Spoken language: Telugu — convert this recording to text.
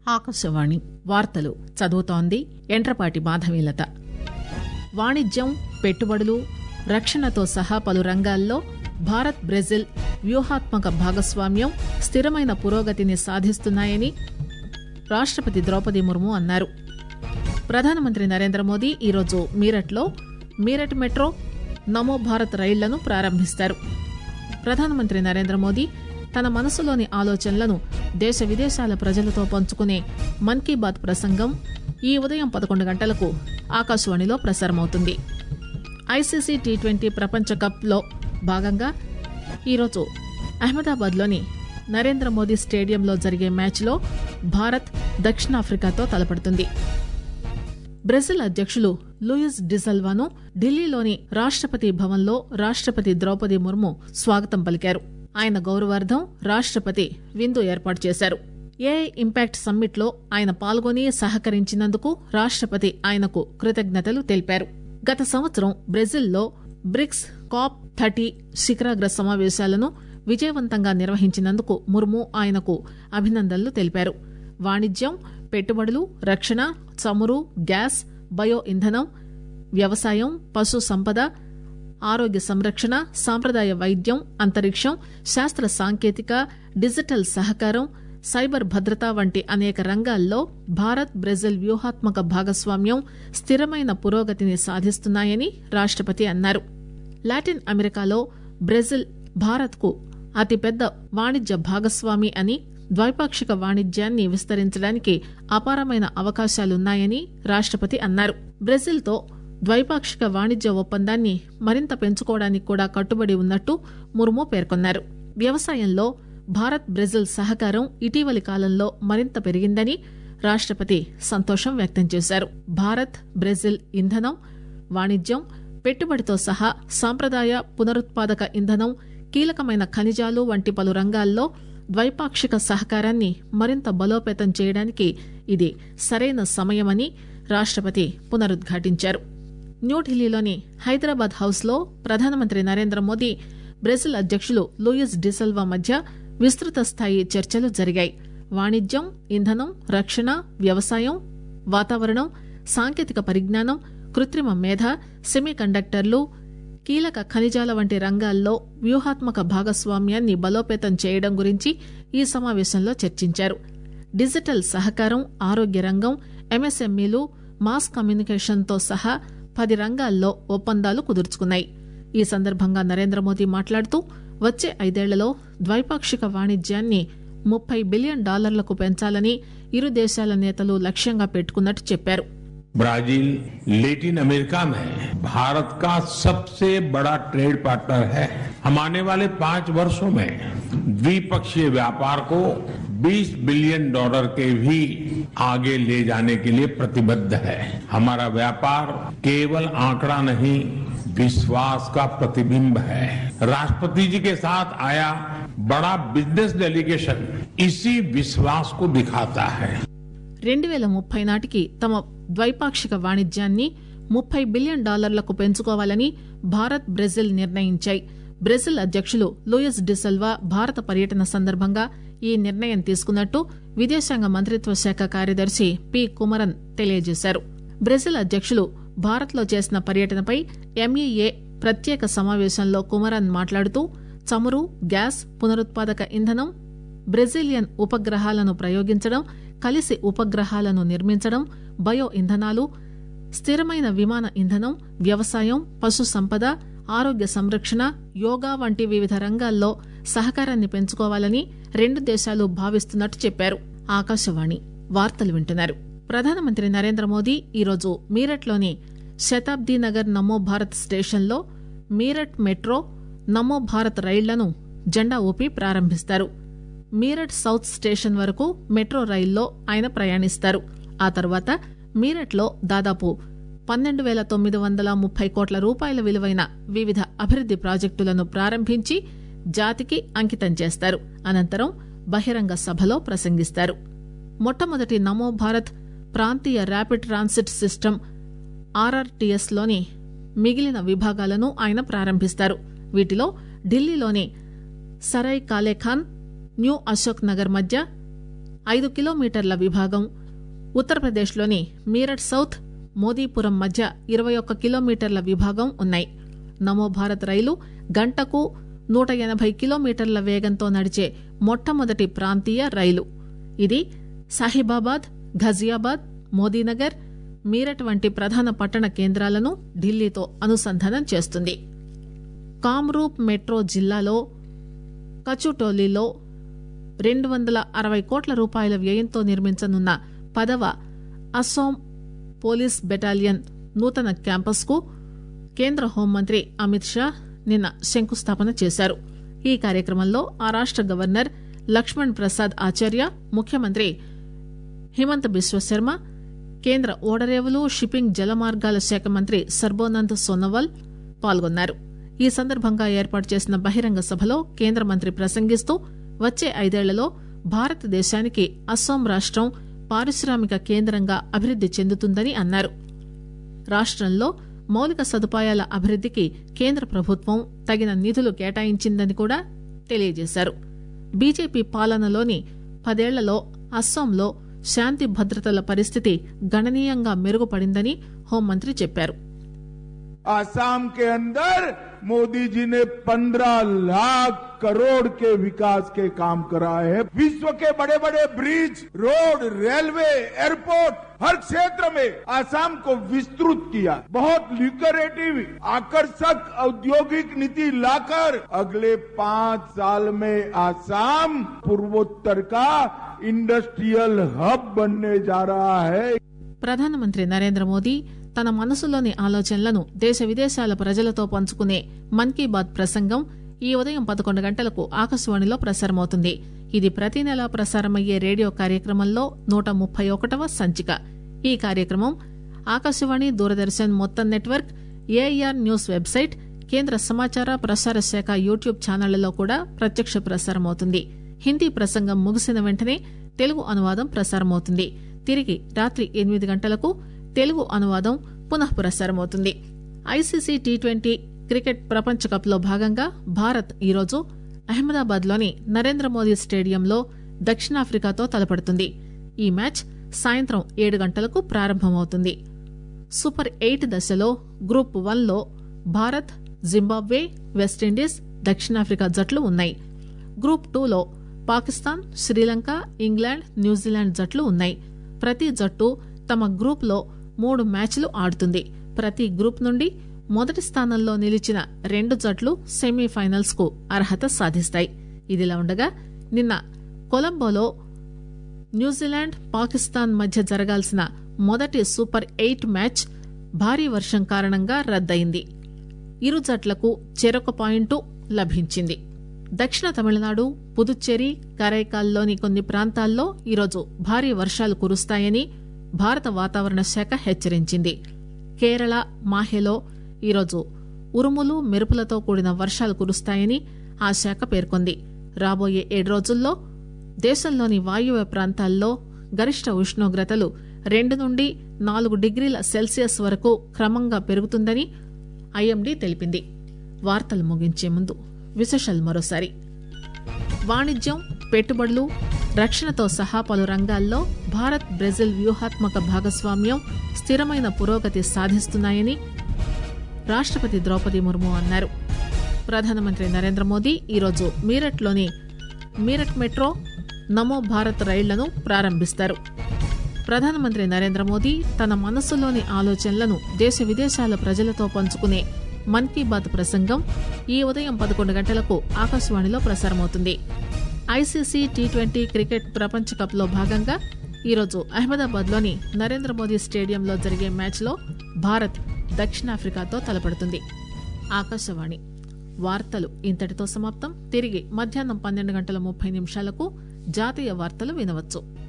ఆకాశవాణి వార్తలు చదువుతోంది ఎంట్రపాటి మాధవీలత వాణిజ్యం పెట్టుబడులు రక్షణతో సహా పలు రంగాల్లో భారత్ బ్రెజిల్ వ్యూహాత్మక భాగస్వామ్యం స్థిరమైన పురోగతిని సాధిస్తున్నాయని రాష్టపతి ద్రౌపది ముర్ము అన్నారు ప్రధానమంత్రి నరేంద్ర మోదీ ఈరోజు మీరట్లో మీరట్ మెట్రో నమో భారత్ రైళ్లను ప్రారంభిస్తారు ప్రధానమంత్రి నరేంద్ర మోదీ తన మనసులోని ఆలోచనలను దేశ విదేశాల ప్రజలతో పంచుకునే మన్ కీ బాత్ ప్రసంగం ఈ ఉదయం పదకొండు గంటలకు ఆకాశవాణిలో ప్రసారమవుతుంది ఐసీసీ టీ ట్వంటీ ప్రపంచ కప్లో భాగంగా ఈరోజు అహ్మదాబాద్లోని నరేంద్ర మోదీ స్టేడియంలో జరిగే మ్యాచ్లో భారత్ దక్షిణాఫ్రికాతో తలపడుతుంది బ్రెజిల్ అధ్యక్షులు లూయిస్ డిసల్వాను ఢిల్లీలోని రాష్టపతి భవన్లో రాష్టపతి ద్రౌపది ముర్ము స్వాగతం పలికారు ఆయన గౌరవార్థం రాష్టపతి విందు ఏర్పాటు చేశారు ఏఐ ఇంపాక్ట్ సమ్మిట్ లో ఆయన పాల్గొని సహకరించినందుకు రాష్టపతి ఆయనకు కృతజ్ఞతలు తెలిపారు గత సంవత్సరం బ్రెజిల్లో బ్రిక్స్ కాప్ థర్టీ శిఖరాగ్ర సమావేశాలను విజయవంతంగా నిర్వహించినందుకు ముర్ము ఆయనకు అభినందనలు తెలిపారు వాణిజ్యం పెట్టుబడులు రక్షణ చమురు గ్యాస్ బయో ఇంధనం వ్యవసాయం పశు సంపద ఆరోగ్య సంరక్షణ సాంప్రదాయ వైద్యం అంతరిక్షం శాస్త్ర సాంకేతిక డిజిటల్ సహకారం సైబర్ భద్రత వంటి అనేక రంగాల్లో భారత్ బ్రెజిల్ వ్యూహాత్మక భాగస్వామ్యం స్థిరమైన పురోగతిని సాధిస్తున్నాయని రాష్టపతి అన్నారు లాటిన్ అమెరికాలో బ్రెజిల్ భారత్కు అతిపెద్ద వాణిజ్య భాగస్వామి అని ద్వైపాక్షిక వాణిజ్యాన్ని విస్తరించడానికి అపారమైన అవకాశాలున్నాయని రాష్టపతి అన్నారు బ్రెజిల్తో ద్వైపాక్షిక వాణిజ్య ఒప్పందాన్ని మరింత పెంచుకోవడానికి కూడా కట్టుబడి ఉన్నట్టు ముర్ము పేర్కొన్నారు వ్యవసాయంలో భారత్ బ్రెజిల్ సహకారం ఇటీవలి కాలంలో మరింత పెరిగిందని రాష్టపతి సంతోషం వ్యక్తం చేశారు భారత్ బ్రెజిల్ ఇంధనం వాణిజ్యం పెట్టుబడితో సహా సాంప్రదాయ పునరుత్పాదక ఇంధనం కీలకమైన ఖనిజాలు వంటి పలు రంగాల్లో ద్వైపాక్షిక సహకారాన్ని మరింత బలోపేతం చేయడానికి ఇది సరైన సమయమని రాష్టపతి పునరుద్ఘాటించారు న్యూఢిల్లీలోని హైదరాబాద్ హౌస్ లో ప్రధానమంత్రి నరేంద్ర మోదీ బ్రెజిల్ అధ్యక్షులు లూయిస్ డిసల్వా మధ్య విస్తృత స్థాయి చర్చలు జరిగాయి వాణిజ్యం ఇంధనం రక్షణ వ్యవసాయం వాతావరణం సాంకేతిక పరిజ్ఞానం కృత్రిమ మేధ సెమీ కండక్టర్లు కీలక ఖనిజాల వంటి రంగాల్లో వ్యూహాత్మక భాగస్వామ్యాన్ని బలోపేతం చేయడం గురించి ఈ సమావేశంలో చర్చించారు డిజిటల్ సహకారం ఆరోగ్య రంగం ఎంఎస్ఎంఈలు మాస్ కమ్యూనికేషన్తో సహా పది రంగాల్లో ఒప్పందాలు కుదుర్చుకున్నాయి ఈ సందర్భంగా నరేంద్ర మోదీ మాట్లాడుతూ వచ్చే ఐదేళ్లలో ద్వైపాక్షిక వాణిజ్యాన్ని ముప్పై బిలియన్ డాలర్లకు పెంచాలని ఇరు దేశాల నేతలు లక్ష్యంగా పెట్టుకున్నట్టు చెప్పారు ब्राजील लेटिन अमेरिका में भारत का सबसे बड़ा ट्रेड पार्टनर है हम आने वाले पांच वर्षों में द्विपक्षीय व्यापार को 20 बिलियन डॉलर के भी आगे ले जाने के लिए प्रतिबद्ध है हमारा व्यापार केवल आंकड़ा नहीं विश्वास का प्रतिबिंब है राष्ट्रपति जी के साथ आया बड़ा बिजनेस डेलीगेशन इसी विश्वास को दिखाता है రెండు వేల ముప్పై నాటికి తమ ద్వైపాక్షిక వాణిజ్యాన్ని ముప్పై బిలియన్ డాలర్లకు పెంచుకోవాలని భారత్ బ్రెజిల్ నిర్ణయించాయి బ్రెజిల్ అధ్యక్షులు లూయిస్ డిసల్వా భారత పర్యటన సందర్భంగా ఈ నిర్ణయం తీసుకున్నట్టు విదేశాంగ మంత్రిత్వ శాఖ కార్యదర్శి పి కుమరన్ తెలియజేశారు బ్రెజిల్ అధ్యక్షులు భారత్లో చేసిన పర్యటనపై ఎంఈఏ ప్రత్యేక సమావేశంలో కుమరన్ మాట్లాడుతూ చమురు గ్యాస్ పునరుత్పాదక ఇంధనం బ్రెజిలియన్ ఉపగ్రహాలను ప్రయోగించడం కలిసి ఉపగ్రహాలను నిర్మించడం బయో ఇంధనాలు స్థిరమైన విమాన ఇంధనం వ్యవసాయం పశు సంపద ఆరోగ్య సంరక్షణ యోగా వంటి వివిధ రంగాల్లో సహకారాన్ని పెంచుకోవాలని రెండు దేశాలు భావిస్తున్నట్టు చెప్పారు ఆకాశవాణి వార్తలు వింటున్నారు ప్రధానమంత్రి నరేంద్ర మోదీ ఈరోజు మీరట్లోని శతాబ్దీ నగర్ నమో భారత్ స్టేషన్లో మీరట్ మెట్రో నమో భారత్ రైళ్లను జెండా ఊపి ప్రారంభిస్తారు మీరట్ సౌత్ స్టేషన్ వరకు మెట్రో రైల్లో ఆయన ప్రయాణిస్తారు ఆ తర్వాత మీరట్లో దాదాపు పన్నెండు వేల తొమ్మిది వందల ముప్పై కోట్ల రూపాయల విలువైన వివిధ అభివృద్ది ప్రాజెక్టులను ప్రారంభించి జాతికి అంకితం చేస్తారు అనంతరం బహిరంగ సభలో ప్రసంగిస్తారు మొట్టమొదటి నమో భారత్ ప్రాంతీయ ర్యాపిడ్ ట్రాన్సిట్ సిస్టమ్ ఆర్ఆర్టీఎస్ లోని మిగిలిన విభాగాలను ఆయన ప్రారంభిస్తారు వీటిలో ఢిల్లీలోని సరై కాలేఖాన్ న్యూ అశోక్ నగర్ మధ్య ఐదు కిలోమీటర్ల విభాగం ఉత్తరప్రదేశ్లోని మీరట్ సౌత్ మోదీపురం మధ్య ఇరవై ఒక్క కిలోమీటర్ల విభాగం ఉన్నాయి నమో భారత్ రైలు గంటకు నూట ఎనభై కిలోమీటర్ల వేగంతో నడిచే మొట్టమొదటి ప్రాంతీయ రైలు ఇది సాహిబాబాద్ ఘజియాబాద్ మోదీనగర్ మీరట్ వంటి ప్రధాన పట్టణ కేంద్రాలను ఢిల్లీతో అనుసంధానం చేస్తుంది కామ్రూప్ మెట్రో జిల్లాలో కచుటోలీలో రెండు వందల అరవై కోట్ల రూపాయల వ్యయంతో నిర్మించనున్న పదవ అస్సోం పోలీస్ బెటాలియన్ నూతన క్యాంపస్ కు కేంద్ర హోంమంత్రి అమిత్ షా నిన్న శంకుస్థాపన చేశారు ఈ కార్యక్రమంలో ఆ రాష్ట గవర్నర్ లక్ష్మణ్ ప్రసాద్ ఆచార్య ముఖ్యమంత్రి హిమంత్ బిశ్వశర్మ కేంద్ర ఓడరేవులు షిప్పింగ్ జలమార్గాల శాఖ మంత్రి సర్బోనంద్ సోనోవాల్ పాల్గొన్నారు ఈ సందర్భంగా ఏర్పాటు చేసిన బహిరంగ సభలో కేంద్ర మంత్రి ప్రసంగిస్తూ వచ్చే ఐదేళ్లలో భారతదేశానికి అస్సాం రాష్టం పారిశ్రామిక కేంద్రంగా అభివృద్ది చెందుతుందని అన్నారు రాష్టంలో మౌలిక సదుపాయాల అభివృద్దికి కేంద్ర ప్రభుత్వం తగిన నిధులు కేటాయించిందని కూడా తెలియజేశారు బీజేపీ పాలనలోని పదేళ్లలో అస్సాంలో శాంతి భద్రతల పరిస్థితి గణనీయంగా మెరుగుపడిందని హోంమంత్రి చెప్పారు आसाम के अंदर मोदी जी ने 15 लाख करोड़ के विकास के काम कराए हैं विश्व के बड़े बड़े ब्रिज रोड रेलवे एयरपोर्ट हर क्षेत्र में आसाम को विस्तृत किया बहुत ल्यूकरेटिव आकर्षक औद्योगिक नीति लाकर अगले पांच साल में आसाम पूर्वोत्तर का इंडस्ट्रियल हब बनने जा रहा है ప్రధానమంత్రి నరేంద్ర మోదీ తన మనసులోని ఆలోచనలను దేశ విదేశాల ప్రజలతో పంచుకునే మన్ కీ బాత్ ప్రసంగం ఈ ఉదయం పదకొండు గంటలకు ఆకాశవాణిలో ప్రసారమవుతుంది ఇది ప్రతి నెలా ప్రసారమయ్యే రేడియో కార్యక్రమంలో నూట ముప్పై ఒకటవ సంచిక ఈ కార్యక్రమం ఆకాశవాణి దూరదర్శన్ మొత్తం నెట్వర్క్ ఏఐఆర్ న్యూస్ వెబ్సైట్ కేంద్ర సమాచార ప్రసార శాఖ యూట్యూబ్ ఛానళ్లలో కూడా ప్రత్యక్ష ప్రసారమవుతుంది హిందీ ప్రసంగం ముగిసిన వెంటనే తెలుగు అనువాదం ప్రసారమవుతుంది తిరిగి రాత్రి ఎనిమిది గంటలకు తెలుగు అనువాదం పునః ప్రసారమవుతుంది ఐసీసీ టీ ట్వంటీ క్రికెట్ ప్రపంచ కప్ లో భాగంగా భారత్ ఈరోజు అహ్మదాబాద్ లోని నరేంద్ర మోదీ స్టేడియంలో దక్షిణాఫ్రికాతో తలపడుతుంది ఈ మ్యాచ్ సాయంత్రం ఏడు గంటలకు ప్రారంభమవుతుంది సూపర్ ఎయిట్ దశలో గ్రూప్ వన్ లో భారత్ జింబాబ్వే వెస్టిండీస్ దక్షిణాఫ్రికా జట్లు ఉన్నాయి గ్రూప్ టూలో పాకిస్తాన్ శ్రీలంక ఇంగ్లాండ్ న్యూజిలాండ్ జట్లు ఉన్నాయి ప్రతి జట్టు తమ గ్రూప్ లో మూడు మ్యాచ్లు ఆడుతుంది ప్రతి గ్రూప్ నుండి మొదటి స్థానంలో నిలిచిన రెండు జట్లు సెమీఫైనల్స్ కు అర్హత సాధిస్తాయి ఇదిలా ఉండగా నిన్న కొలంబోలో న్యూజిలాండ్ పాకిస్తాన్ మధ్య జరగాల్సిన మొదటి సూపర్ ఎయిట్ మ్యాచ్ భారీ వర్షం కారణంగా రద్దయింది ఇరు జట్లకు చెరొక పాయింటు లభించింది దక్షిణ తమిళనాడు పుదుచ్చేరి కరైకాల్లోని కొన్ని ప్రాంతాల్లో ఈరోజు భారీ వర్షాలు కురుస్తాయని భారత వాతావరణ శాఖ హెచ్చరించింది కేరళ మాహెలో ఈరోజు ఉరుములు మెరుపులతో కూడిన వర్షాలు కురుస్తాయని ఆ శాఖ పేర్కొంది రాబోయే ఏడు రోజుల్లో దేశంలోని వాయువ్య ప్రాంతాల్లో గరిష్ట ఉష్ణోగ్రతలు రెండు నుండి నాలుగు డిగ్రీల సెల్సియస్ వరకు క్రమంగా పెరుగుతుందని ఐఎండీ తెలిపింది వార్తలు ముగించే ముందు విశేషాలు మరోసారి వాణిజ్యం పెట్టుబడులు రక్షణతో సహా పలు రంగాల్లో భారత్ బ్రెజిల్ వ్యూహాత్మక భాగస్వామ్యం స్థిరమైన పురోగతి సాధిస్తున్నాయని రాష్టపతి ద్రౌపది ముర్ము అన్నారు ప్రధానమంత్రి నరేంద్ర మోదీ ఈరోజు మీరట్లోని మీరట్ మెట్రో నమో భారత్ రైళ్లను ప్రారంభిస్తారు ప్రధానమంత్రి నరేంద్ర మోదీ తన మనస్సులోని ఆలోచనలను దేశ విదేశాల ప్రజలతో పంచుకునే మన్ కీ బాత్ ప్రసంగం ఈ ఉదయం పదకొండు గంటలకు ఆకాశవాణిలో ప్రసారమవుతుంది ఐసీసీ టీ ట్వంటీ క్రికెట్ ప్రపంచ కప్ లో భాగంగా ఈరోజు అహ్మదాబాద్లోని నరేంద్ర మోదీ స్టేడియంలో జరిగే మ్యాచ్లో భారత్ దక్షిణాఫ్రికాతో తలపడుతుంది ఆకాశవాణి వార్తలు ఇంతటితో సమాప్తం తిరిగి మధ్యాహ్నం పన్నెండు గంటల ముప్పై నిమిషాలకు జాతీయ వార్తలు వినవచ్చు